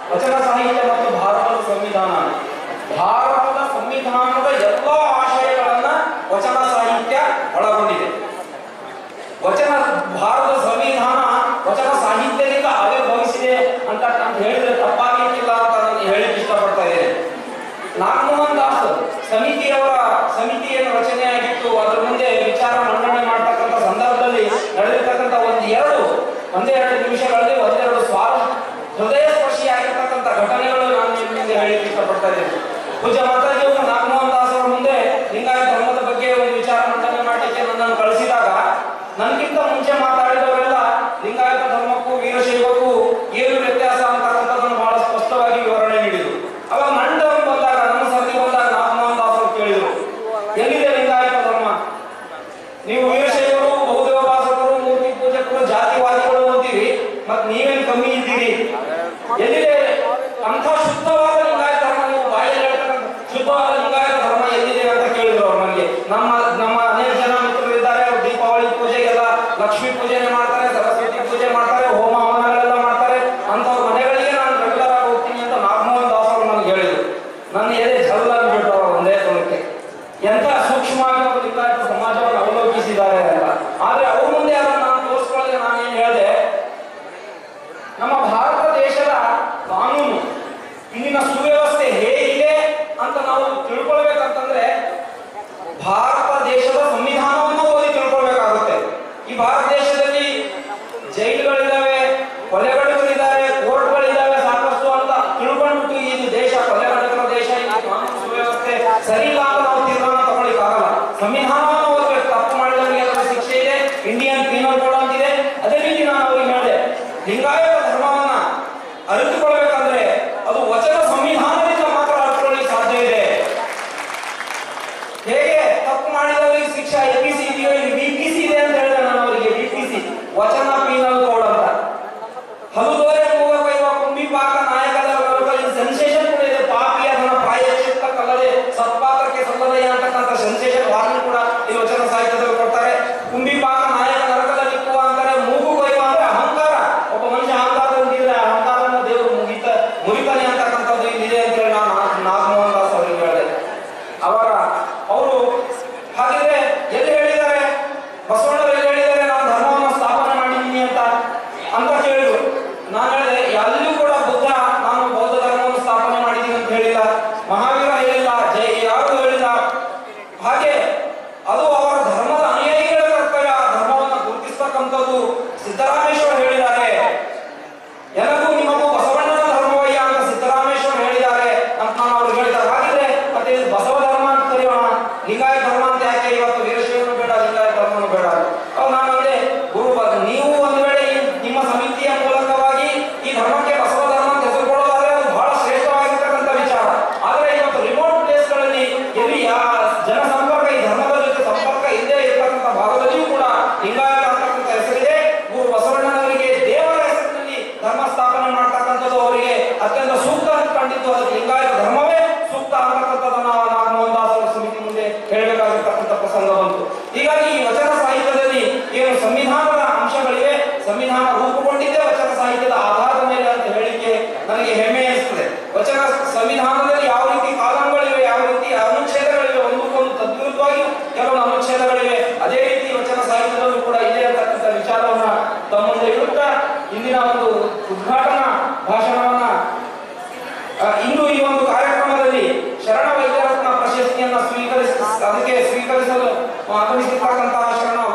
ವಚನ ಸಾಹಿತ್ಯ ಮತ್ತು ಭಾರತದ ಸಂವಿಧಾನ ಭಾರತದ ಸಂವಿಧಾನದ ಎಲ್ಲ ಆಶಯಗಳನ್ನ ವಚನ ಸಾಹಿತ್ಯ ಒಳಗೊಂಡಿದೆ ವಚನ ಭಾರತದ ಸಂವಿಧಾನ ವಚನ ಸಾಹಿತ್ಯದಿಂದ ಆವಿರ್ಭವಿಸಿದೆ ಅಂತ ಅಂತ ಹೇಳಿದ್ರೆ ತಪ್ಪಾಗಲಿಕ್ಕಿಲ್ಲ ಅಂತ ನಾನು ಹೇಳಿಕ್ಕೆ ಇಷ್ಟಪಡ್ತಾ ಇದ್ದೇನೆ ನಾಗಮೋಹನ್ ದಾಸ್ ಸಮಿತಿಯವರ ಸಮಿತಿಯನ್ನು ರಚನೆಯಾಗಿತ್ತು ಅದರ ಮುಂದೆ ವಿಚಾರ ಮಂಡನೆ ಮಾಡ್ತಕ್ಕಂಥ ಸಂದರ್ಭದಲ್ಲಿ ನಡೆದಿರ್ತಕ್ಕಂಥ ಒಂದು ಎರಡು ಒಂದೇ ಎರಡು ನಿಮಿಷಗಳಲ್ಲಿ ಒಂದೆರಡು ಸ್ವಾರ ಹೃದಯ ಸ್ಪರ್ಶಿಯಾಗಿರ್ತಕ್ಕಂಥ ಘಟನೆಗಳು ನಾನು ನಿಮ್ಮ ಮುಂದೆ ಹೇಳಿಕ್ಕೆ ಇಷ್ಟಪಡ್ತಾ ಇದ್ದೇನೆ ಪೂಜ್ಯ ಮಾತಾಜಿಯವರು ನಾಗಮೋಹನ್ ದಾಸ್ ಅವರ ಮುಂದೆ ಲಿಂಗಾಯತ ಧರ್ಮದ ಬಗ್ಗೆ ಒಂದು ವಿಚಾರ ಮಂಡನೆ ಮಾಡಲಿಕ್ಕೆ ನನ್ನನ್ನು ಕಳಿಸಿದಾಗ ನನಗಿಂತ ಮುಂಚೆ ಮಾತಾಡಿದವರೆಲ್ಲ ಲಿಂಗಾಯತ ಧರ್ಮಕ್ಕೂ ವೀರಶೈವಕ್ಕೂ ಏನು ವ್ಯತ್ಯಾಸ ಅಂತಕ್ಕಂಥದ್ದನ್ನು ಬಹಳ ಸ್ಪಷ್ಟವಾಗಿ ವಿವರಣೆ ನೀಡಿದರು ಅವಾಗ ನನ್ನ ಟರ್ನ್ ಬಂದಾಗ ನನ್ನ ಸರ್ತಿ ಬಂದಾಗ ನಾಗಮೋಹನ್ ದಾಸ್ ಅವರು ಕೇಳಿದರು ಎಲ್ಲಿದೆ ಲಿಂಗಾಯತ ಧರ್ಮ ನೀವು ವೀರಶೈವರು ಬಹುದೇವವಾಸಕರು ಮೂರ್ತಿ ಪೂಜಕರು ಜಾತಿವಾದಿಗಳು ಅಂತೀರಿ ಮತ್ ನೀವೇನ್ ಕಮ್ಮಿ ಇದ್ದೀರಿ ಎಲ್ಲಿದೆ ಅಂಥ ಶುದ್ಧವಾದ ಲಿಂಗಾಯತ ಧರ್ಮ ನೀವು ಬಾಯಲ್ಲಿ ಹೇಳ್ತಕ್ಕಂಥ ಶುದ್ಧವಾದ ಲಿಂಗಾಯತ ಧರ್ಮ ಎಲ್ಲಿದೆ ಅಂತ ಕೇಳಿದ್ರು ಅವ್ರು ನನಗೆ ನಮ್ಮ ನಮ್ಮ ಅನೇಕ ಜನ ಮಿತ್ರರಿದ್ದಾರೆ ಅವ್ರು ದೀಪಾವಳಿ ಪೂಜೆಗೆಲ್ಲ ಲಕ್ಷ್ಮೀ ಪೂಜೆನೆ ಮಾಡ್ತಾರೆ ಸರಸ್ವತಿ ಪೂಜೆ ಮಾಡ್ತಾರೆ ಹೋಮ ಹವನಗಳೆಲ್ಲ ಮಾಡ್ತಾರೆ ಅಂಥವ್ರ ಮನೆಗಳಿಗೆ ನಾನು ರೆಗ್ಯುಲರ್ ಆಗಿ ಹೋಗ್ತೀನಿ ಅಂತ ನಾಗಮೋಹನ್ ದಾಸ್ ಅವರು ನನಗೆ ಹೇಳಿದ್ರು ನನ್ನ ಎದೆ ಜಲ್ಲ ಅಂದ್ಬಿಟ್ಟು ಅವರು ಒಂದೇ ತೊಳಕ್ಕೆ ಎಂತ ಸೂಕ್ಷ್ಮವಾಗಿ ಅವರು ಲಿಂಗಾಯತ ಸಮಾಜವನ್ನು ಅವಲೋಕಿಸಿದ್ದಾರೆ ಅಂತ ಆದ್ರೆ ಅವ್ರ ಮುಂದೆ ಅದನ್ನು ನಾನು ತೋರಿಸ್ಕೊಳ್ಳದೆ ನಾನೇನು ಹೇಳಿದೆ ನಮ್ಮ ಭಾರತ ದೇಶದ ಕಾನೂನು ಇಲ್ಲಿನ ಸುವ್ಯವಸ್ಥೆ ಹೇಗಿದೆ ಅಂತ ನಾವು ತಿಳ್ಕೊಳ್ಬೇಕಂತಂದ್ರೆ ಭಾರತ ದೇಶದ ಸಂವಿಧಾನವನ್ನು ಓದಿ ತಿಳ್ಕೊಳ್ಬೇಕಾಗುತ್ತೆ ಈ ಭಾರತ ದೇಶದಲ್ಲಿ ಜೈಲುಗಳಿದ್ದಾವೆ ಕೊಲೆಗಡುಗರಿದ್ದಾರೆ ಕೋರ್ಟ್ಗಳಿದ್ದಾವೆ ಸಾಕಷ್ಟು ಅಂತ ತಿಳ್ಕೊಂಡ್ಬಿಟ್ಟು ಇದು ದೇಶ ಕೊಲೆಗಡುಗರ ದೇಶ ಈ ಕಾನೂನು ಸುವ್ಯವಸ್ಥೆ ಸರಿ ಇಲ್ಲ ಅಂತ ನಾವು ತೀರ್ಮಾನ ತಗೊಳ್ಳಿಕ್ಕಾಗಲ್ಲ ಸಂವಿಧಾನವನ್ನು ಓದಬೇಕು ತಪ್ಪು ಮಾಡಿದವರಿಗೆ ಅದರ ಶಿಕ್ಷೆ ಇದೆ ಇಂಡಿಯನ್ ಪೀನಲ್ ಕೋಡ್ ಅಂತಿದೆ ಅದೇ ರೀತಿ ನಾನು ಅವ್ರಿಗೆ ಹೇಳಿದೆ ಲಿಂಗಾಯತ ಧರ್ಮವನ್ನ ಅರಿತುಕೊಳ್ಬೇಕಂದ್ರೆ ಅದು ವಚನ ಸಂವಿಧಾನದಿಂದ ಮಾತ್ರ ಅರಿತುಕೊಳ್ಳಿಕ್ಕೆ ಸಾಧ್ಯ ಇದೆ ಹೇಗೆ ತಪ್ಪು ಮಾಡಿದವರಿಗೆ ಶಿಕ್ಷೆ ಎ ಪಿ ಸಿ ಇದೆಯೋ ಇಲ್ಲಿ ಬಿ ಪಿ ಸಿ ಇದೆ ಅಂತ ಹೇಳಿದೆ ನಾನು ಅವರಿಗೆ ಬಿ ಪಿ ಸಿ ವಚನ ಪೀನಲ್ ಕೋಡ್ ಅಂತ ಹಲುದೋರೆ ಮೂಗ ಕೈವ ಕುಂಬಿ ಪಾಕ ನಾಯಕದ ಸೆನ್ಸೇಷನ್ ಕೂಡ ಇದೆ ಪಾಪಿ ಅದನ್ನ ಪ್ರಾಯಶ್ಚಿತ್ತಕ್ಕಲ್ಲದೆ ಸತ್ಪಾತ್ರಕ್ಕೆ ಸಲ್ಲದೆಯ ಅಂತಕ್ಕಂಥ ಸೆನ್ಸೇಷನ್ ವಾರ್ನಿಂಗ್ ಕೂಡ ಈ ವಚನ ಸಾಹಿತ್ಯದಲ್ಲಿ ಕೊಡ್ತಾರೆ ಕುಂಬಿ ಪಾಕ ನಾಯಕ ನರಕದಲ್ಲಿ ನಿಕ್ಕುವ ಅಂತಾರೆ ಮೂಗು ಕೊಯ್ಯುವ ಅಂದ್ರೆ ಅಹಂಕಾರ ಒಬ್ಬ ಮನುಷ್ಯ ಅಹಂಕಾರದಿಂದ ಇದ್ರೆ ಅಹಂಕಾರನ ದೇವರು ಮುಗಿತ ಮುರಿತಾನೆ ಅಂತಕ್ಕಂಥದ್ದು ಇಲ್ಲಿದೆ ಅಂತ ಹೇಳಿ ನಾನು ನಾಗಮೋಹನ್ ದಾಸ್ ಅವರಿಗೆ ಹೇಳಿದೆ ಅವರ ಅವರು ಹಾಗಿದ್ರೆ ಎಲ್ಲಿ ಹೇಳಿದ್ದಾರೆ ಬಸವಣ್ಣರು ಎಲ್ಲಿ ಹೇಳಿದ್ದಾರೆ ನಾನು ಧರ್ಮವನ್ನು ಸ್ಥಾಪನೆ ಮಾಡಿದ್ದೀನಿ ಅಂತ ಅಂತ ಕೇಳಿದ್ರು ನಾನು ಹೇಳಿದೆ ಎಲ್ಲಿಯೂ ಕೂಡ ಬುದ್ಧ ನಾನು ಬೌದ್ಧ ಧರ್ಮವನ್ನು ಸ್ಥಾಪನೆ ಮಾಡಿದ್ದೀನಿ ಅಂತ ಹೇಳಿಲ್ಲ ಮಹಾವೀರ ಹೇಳಿಲ್ಲ ಜೈ ಯಾರು ಹೇಳಿಲ್ಲ ಹಾಗೆ ಅದು ಅವರ ಧರ್ಮದ ಅನುಯಾಯಿಗಳ ಕರ್ತವ್ಯ ಆ ಧರ್ಮವನ್ನು ಗುರುತಿಸ್ತಕ್ಕಂಥದ್ದು ಸಿದ್ದರಾಮೇಶ್ವರ ಹೇಳಿದ್ದಾರೆ ಎಲ್ಲರಿಗೂ ನಿಮಗೂ ಬಸವಣ್ಣನ ಧರ್ಮವಯ್ಯ ಅಂತ ಸಿದ್ದರಾಮೇಶ್ವರ ಹೇಳಿದ್ದಾರೆ ಅಂತ ನಾನು ಅವ್ರಿಗೆ ಹೇಳಿದ್ದಾರೆ ಹಾಗಿದ್ರೆ ಮತ್ತೆ ಇದು ಬಸವ ಧರ್ಮ ಅಂತ ಕರೆಯೋಣ ಲಿಂಗಾಯತ ಧರ್ಮ ಅಂತ ಯಾಕೆ ಇವತ್ತು ವೀರಶೈವನು ಬೇಡ ಲಿಂಗಾಯತ ಧರ್ಮನು ಬೇಡ ಅವಾಗ ನಾನು ಅಂದೆ ಗುರು ಬ- ನೀವು ಒಂದು ವೇಳೆ ಈ ನಿಮ್ಮ ಸಮಿತಿಯ ಮೂಲಕವಾಗಿ ಈ ಧರ್ಮಕ್ಕೆ ಬಸವ ಧರ್ಮ ಅಂತ ಹೆಸರು ಕೊಡೋದಾದ್ರೆ ಅದು ಬಹಳ ಶ್ರೇಷ್ಠವಾಗಿರ್ತಕ್ಕಂಥ ವಿಚಾರ ಆದ್ರೆ ಇವತ್ತು ರಿಮೋಟ್ ಪ್ಲೇಸ್ಗಳಲ್ಲಿ ಎಲ್ಲಿ ಯಾ ಜನ ಸಂಪರ್ಕ ಈ ಧರ್ಮದ ಜೊತೆ ಸಂಪರ್ಕ ಇಲ್ಲದೆ ಇರತಕ್ಕಂಥ ಭಾಗದಲ್ಲಿಯೂ ಕೂಡ ಲಿಂಗಾಯತ ಅಂತಕ್ಕಂಥ ಹೆಸರಿದೆ ಗುರು ಬಸವಣ್ಣನವರಿಗೆ ದೇವರ ಹೆಸರಿನಲ್ಲಿ ಧರ್ಮ ಸ್ಥಾಪನೆ ಮಾಡ್ತಕ್ಕಂಥದ್ದು ಅವರಿಗೆ ಅತ್ಯಂತ ಸೂಕ್ತ ಅಂತ ಕಂಡಿದ್ದು ಅದಕ್ಕೆ ಲಿಂಗಾಯತ ಧರ್ಮವೇ ಸೂಕ್ತ ಅಂತಕ್ಕಂಥದ್ದನ್ನ ನಾಗಮೋಹನ್ ದಾಸ್ ಅವರ ಸಮಿತಿ ಮುಂದೆ ಹೇಳಬೇಕಾಗಿರ್ತಕ್ಕಂಥ ಪ್ರಸಂಗ ಬಂತು ಹೀಗಾಗಿ ಈ ವಚನ ಸಾಹಿತ್ಯದಲ್ಲಿ ಏನು ಸಂವಿಧಾನದ ಅಂಶಗಳಿವೆ ಸಂವಿಧಾನ ರೂಪುಗೊಂಡಿದ್ದೇ ವಚನ ಸಾಹಿತ್ಯದ ಆಧಾರದ ಮೇಲೆ ಅಂತ ಹೇಳಿಕೆ ನನಗೆ ಹೆಮ್ಮೆ ಅನಿಸ್ತದೆ ವಚನ ಸಂವಿಧಾನದಲ್ಲಿ ಯಾವ ರೀತಿ ಕಾಲಂಗಳಿವೆ ಯಾವ ರೀತಿ ಅನುಚ್ಛೇದಗಳಿವೆ ಒಂದಕ್ಕೊಂದು ತದ್ವಿರುದ್ಧವಾಗಿ ಕೆಲವೊಂದು ಅನುಚ್ಛೇದಗಳಿವೆ ಅದೇ ರೀತಿ ವಚನ ಸಾಹಿತ್ಯದಲ್ಲೂ ಕೂಡ ಇದೆ ಅಂತಕ್ಕಂಥ ವಿಚಾರವನ್ನ ತಮ್ಮ ಮುಂದೆ ಇಡುತ್ತಾ ಇಂದಿನ ಒಂದು ಉದ್ಘಾಟನಾ ಭಾಷಣವನ್ನ ಆ, ಇಂದು ಈ ಒಂದು ಕಾರ್ಯಕ್ರಮದಲ್ಲಿ ಶರಣ ವೈದ್ಯರತ್ನ ಪ್ರಶಸ್ತಿಯನ್ನ ಸ್ವೀಕರಿಸ ಅದಕ್ಕೆ ಸ್ವೀಕರಿಸಲು ಆಗಮಿಸಿರ್ತಕ್ಕಂತಹ ಶರಣ